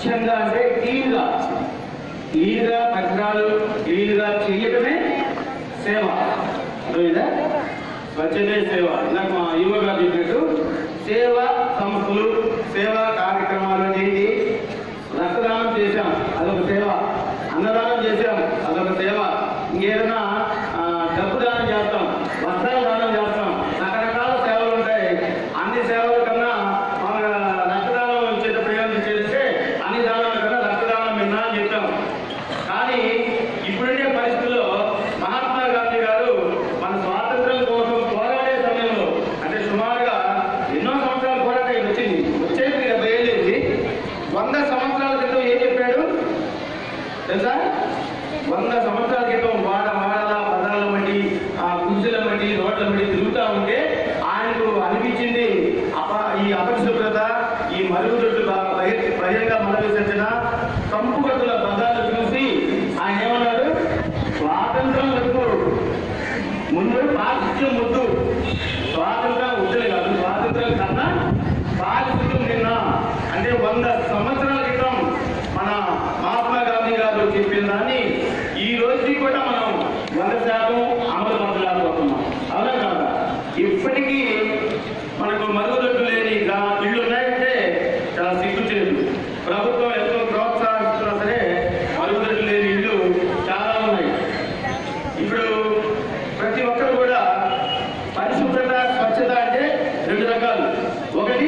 స్వచ్ఛంగా అంటే క్లీన్ గా క్లీన్ గా పరిసరాలు క్లీన్ గా చేయటమే సేవ అర్థమైందా స్వచ్ఛతే సేవ ఇందాక మా యువ గారు చెప్పినట్టు సేవా సంస్థలు సేవా కార్యక్రమాలు అనేది రక్తదానం చేశాం అదొక సేవ అన్నదానం చేశాం అదొక సేవ ఇంకేదైనా ఆ, డబ్బు దానం చేస్తాం వస్త్రాలు దానం చేస్తాం రకరకాల సేవలు ఉంటాయి అన్ని సేవల కన్నా మన రక్తదానం ఇచ్చేటప్పుడు ఏమైనా చేస్తే అన్ని దానాల కన్నా రక్తదానం విన్నా అని చెప్పాం కానీ ఇప్పుడుండే పరిస్థితుల్లో మహాత్మా గాంధీ గారు మన స్వాతంత్రం కోసం పోరాడే సమయంలో అంటే సుమారుగా ఎన్నో సంవత్సరాలు పోరాటం ఇది వచ్చింది వచ్చేది డెబ్బై ఏళ్ళేది వంద సంవత్సరాల క్రితం ఏం చెప్పాడు తెలుసా వంద సంవత్సరాల క్రితం వాడ వాడల పదాల బట్టి ఆ గుంజుల బట్టి రోడ్ల బట్టి తిరుగుతూ ఉంటే ఆయనకు అనిపించింది అప ఈ అపరిశుభ్రత ఈ మరుగుదొడ్లు బా- బహిర్- బహిరంగ మల విసర్జన కంపుగట్టుల పదాలు చూసి ఆయన ఏమన్నాడు స్వాతంత్రం వరకు ముందు పారిశుద్ధ్యం ముద్దు స్వాతంత్రం వద్దులే కాదు స్వాతంత్రం కన్నా పారిశుద్ధ్యం నిన్న అంటే వంద సంవత్సరాల క్రితం మన మహాత్మా గాంధీ గారు చెప్పిన దాన్ని ఈ రోజుకి కూడా మనం వంద శాతం అమలు పరచలేకపోతున్నాం అవునా కాదా ఇప్పటికీ మనకు మరుగుదొడ్డు లేని గా- ఇళ్ళు ఉన్నాయంటే చాలా సిగ్గుచేదు ప్రభుత్వం ఎంతో ప్రోత్సహిస్తున్నా సరే మరుగుదొడ్డు లేని ఇళ్ళు చాలా ఉన్నాయి ఇప్పుడు ప్రతి ఒక్కరు కూడా పరిశుభ్రత స్వచ్ఛత అంటే రెండు రకాలు ఒకటి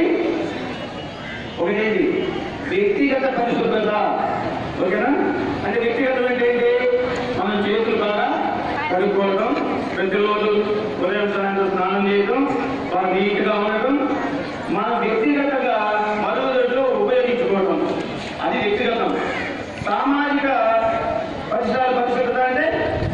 ఒకటి వ్యక్తిగత పరిశుభ్రత ఓకేనా అంటే వ్యక్తిగతం అంటే ఏంటి మనం చేతులు బాగా కడుక్కోవడం ప్రతిరోజు ఉదయం సాయంత్రం స్నానం చేయడం బాగా నీట్గా ఉండటం మన వ్యక్తిగతంగా మరుగుదొడ్లు ఉపయోగించుకోవడం అది వ్యక్తిగతం సామాజిక పరిసరాల పరిశుభ్రత అంటే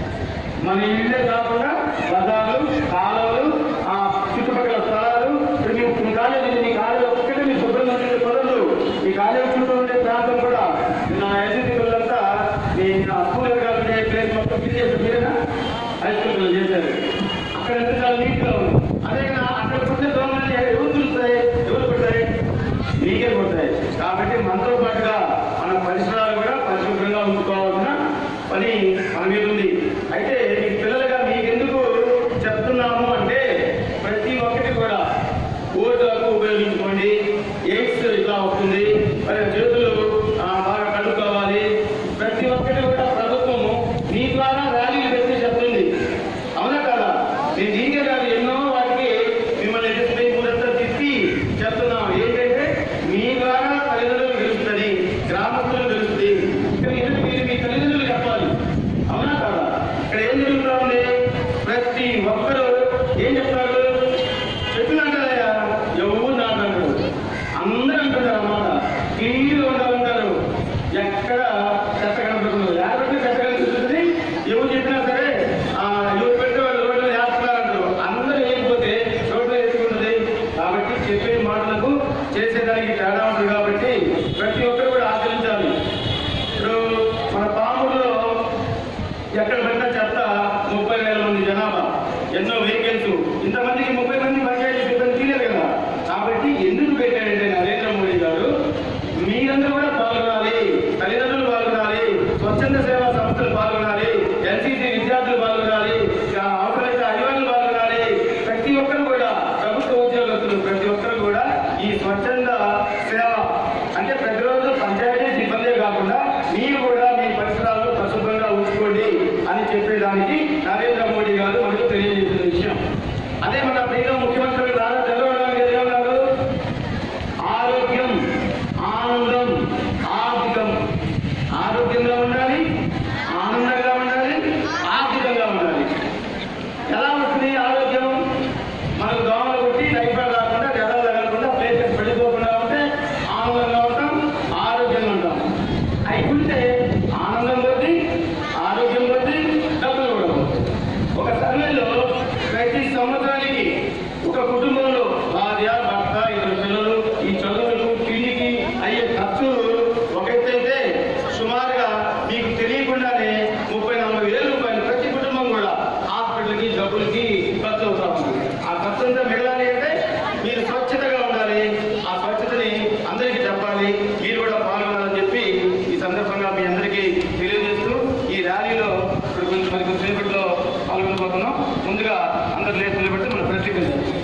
మన ఇల్లే కాకుండా బజార్లు కాలువలు ఆ చుట్టుపక్కల స్థలాలు ఇప్పుడు మీ మీ కాలేజీ ఉంది, మీ కాలేజీ ఒక్కటే మీరు శుభ్రంగా ఉంటే కుదరదు మీ కాలేజీ చుట్టూ ఉండే ప్రాంతం కూడా నా ఎస్ఎస్సీ పిల్లలంతా మీ నా స్కూల్ కాకుండా ప్లేస్ మొత్తం ఫిల్ చేసి మీరేనా హై స్కూల్ పిల్లలు చేశారు అక్కడ ఎంత చాలా నీట్గా ఉంది అదే నా అక్కడ పుట్టిన దోమలు ఎవరు చూస్తాయి ఎవరు పుడతాయి మీకే పుడతాయి కాబట్టి మనతో పాటుగా మన పరిసరాలు కూడా పరిశుభ్రంగా ఉంచుకోవాల్సిన పని మన మీద ఉంది అయితే మీ పిల్లలుగా మీకెందుకు చెప్తున్నాము అంటే ప్రతి ఒక్కటి కూడా ఓట్లకు ఉపయోగించుకోండి ఎయిడ్స్ ఇట్లా వస్తుంది మరి చేతులు ఆ, బాగా కడుక్కోవాలి ప్రతి ఒక్కటి కూడా ప్రభుత్వము మీ ద్వారా ర్యాలీలు పెట్టి చెప్తుంది అవునా కదా నేను దీనికే కాదు ఎన్నో వాటికి మిమ్మల్ని ఎదుర్కొనే ఊరంతా తిప్పి చెప్తున్నాం ఏంటంటే మీ ద్వారా తల్లిదండ్రులు తెలుస్తుంది గ్రామస్తులు తెలుస్తుంది ఇక్కడ ఎందుకు మీరు మీ తల్లిదండ్రులు చెప్పాలి అవునా కదా ఇక్కడ ఏం జరుగుతా ఉంది ప్రతి ఒక్కరు ఏం చెప్తారు చెప్పినట్టయ్యా ఎవరు నాటంటారు అందరూ అంటున్నారు అన్నమాట క్లీన్గా ఉండాలంటారు ఎక్కడ చెత్త కనపడుతుంది లేకపోతే చెత్త కనిపిస్తుంది ఎవరు చెప్పినా సరే ఆ, ఎవరు పెడితే వాళ్ళు రోడ్లు వేస్తున్నారంటారు అందరూ వేయకపోతే రోడ్లు వేసుకుంటుంది కాబట్టి చెప్పే మాటలకు చేసేదానికి తేడా ఉంటుంది కాబట్టి ప్రతి ఒక్కరు కూడా ఆచరించాలి ఇప్పుడు మన పాములో ఎక్కడ పెట్టిన చెత్త ముప్పై వేల మంది జనాభా ఎన్నో వెహికల్స్ ఇంతమందికి ముప్పై మంది పంచాయతీ సిబ్బంది తీయలేదు కదా కాబట్టి ఎందుకు పెట్టాడంటే నరేంద్ర మోడీ గారు మీరందరూ కూడా పాల్గొనాలి తల్లిదండ్రులు పాల్గొనాలి స్వచ్ఛంద సేవా సంస్థలు పాల్గొనాలి ఎన్సీసీ విద్యార్థులు పాల్గొనాలి ఇంకా అవసరమైతే అధికారులు పాల్గొనాలి ప్రతి ఒక్కరు కూడా ప్రభుత్వ ఉద్యోగస్తులు ప్రతి ఒక్కరు కూడా ఈ స్వచ్ఛంద సేవ అంటే ప్రతిరోజు పంచాయతీ సిబ్బందే కాకుండా మీరు కూడా మీ పరిసరాలను పరిశుభ్రంగా ఉంచుకోండి అని చెప్పేదానికి నరేంద్ర మోడీ గారు మనకు తెలియజేసిన విషయం అదే మన ప్రియమ ముఖ్యమంత్రి నారా చంద్రబాబు నాయుడు గారు ఏమన్నారు ఆరోగ్యం ఆనందం ఆర్థికం ఆరోగ్యంగా ఉండాలి ఆనందంగా ఉండాలి ఆర్థికంగా ఉండాలి ఎలా వస్తుంది ఆరోగ్యం మనకు దోమలు కొట్టి టైఫాయిడ్ రాకుండా జ్వరాలు తగలకుండా ప్లేసెస్ పడిపోకుండా అందరు లేచి నిలబడితే మన ప్రశ్న